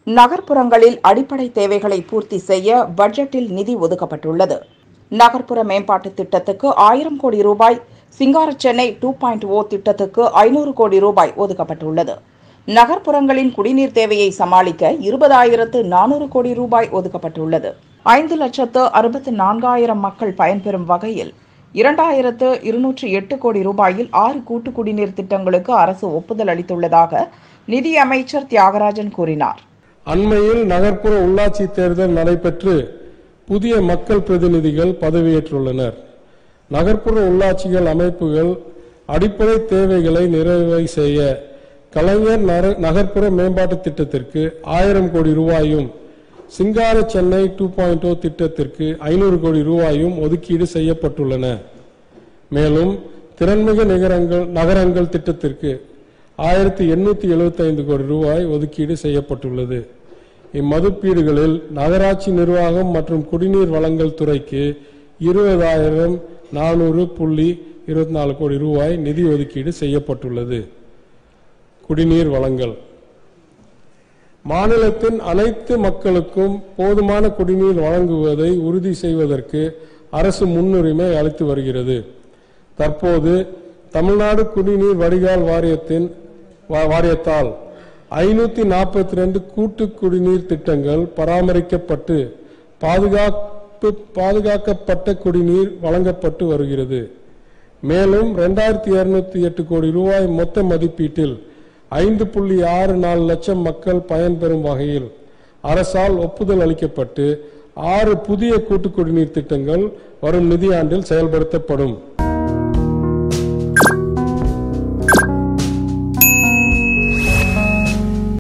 நகர்ப்புறங்களில் அடிப்படை தேவைகளை பூர்த்தி செய்ய பட்ஜெட்டில் நிதி ஒதுக்கப்பட்டுள்ளது நகர்ப்புற மேம்பாட்டு திட்டத்துக்கு ஆயிரம் கோடி ரூபாய் சிங்கார சென்னை டூ பாயிண்ட் ஓ திட்டத்துக்கு ஐநூறு கோடி ரூபாய் ஒதுக்கப்பட்டுள்ளது நகர்ப்புறங்களின் குடிநீர் தேவையை சமாளிக்க இருபதாயிரத்து நானூறு கோடி ரூபாய் ஒதுக்கப்பட்டுள்ளது ஐந்து லட்சத்து அறுபத்து நான்காயிரம் மக்கள் பயன்பெறும் வகையில் இரண்டாயிரத்து இருநூற்று எட்டு கோடி ரூபாயில் ஆறு கூட்டு குடிநீர் திட்டங்களுக்கு அரசு ஒப்புதல் அளித்துள்ளதாக நிதி அமைச்சர் தியாகராஜன் கூறினார் அண்மையில் நகர்ப்புற உள்ளாட்சி தேர்தல் நடைபெற்று புதிய மக்கள் பிரதிநிதிகள் பதவியேற்றுள்ளனர் நகர்ப்புற உள்ளாட்சிகள் அமைப்புகள் அடிப்படை தேவைகளை நிறைவு செய்ய கலைஞர் நர- நகர்ப்புற மேம்பாட்டு திட்டத்திற்கு ஆயிரம் கோடி ரூபாயும் சிங்கார சென்னை டூ பாயிண்ட் திட்டத்திற்கு ஐநூறு கோடி ரூபாயும் ஒதுக்கீடு செய்யப்பட்டுள்ளன மேலும் திறன்மிகு நகரங்கள் நகரங்கள் திட்டத்திற்கு ஆயிரத்தி எண்ணூத்தி எழுபத்தைந்து கோடி ரூபாய் ஒதுக்கீடு செய்யப்பட்டுள்ளது இம்மதுப்பீடுகளில் நகராட்சி நிர்வாகம் மற்றும் குடிநீர் வழங்கல் துறைக்கு இருபதாயிரம் நானூறு புள்ளி இருபத்தி நாலு கோடி ரூபாய் நிதி ஒதுக்கீடு செய்யப்பட்டுள்ளது குடிநீர் வழங்கல் மாநிலத்தின் அனைத்து மக்களுக்கும் போதுமான குடிநீர் வழங்குவதை உறுதி செய்வதற்கு அரசு முன்னுரிமை அளித்து வருகிறது தற்போது தமிழ்நாடு குடிநீர் வடிகால் வாரியத்தின் வா- வாரியத்தால் ஐநூத்தி நாற்பத்தி ரெண்டு கூட்டு குடிநீர் திட்டங்கள் பராமரிக்கப்பட்டு பாதுகாப்பு பாதுகாக்கப்பட்ட குடிநீர் வழங்கப்பட்டு வருகிறது மேலும் ரெண்டாயிரத்தி இருநூத்தி எட்டு கோடி ரூபாய் மொத்த மதிப்பீட்டில் ஐந்து புள்ளி ஆறு நாலு லட்சம் மக்கள் பயன்பெறும் வகையில் அரசால் ஒப்புதல் அளிக்கப்பட்டு ஆறு புதிய கூட்டு குடிநீர் திட்டங்கள் வரும் நிதியாண்டில் செயல்படுத்தப்படும்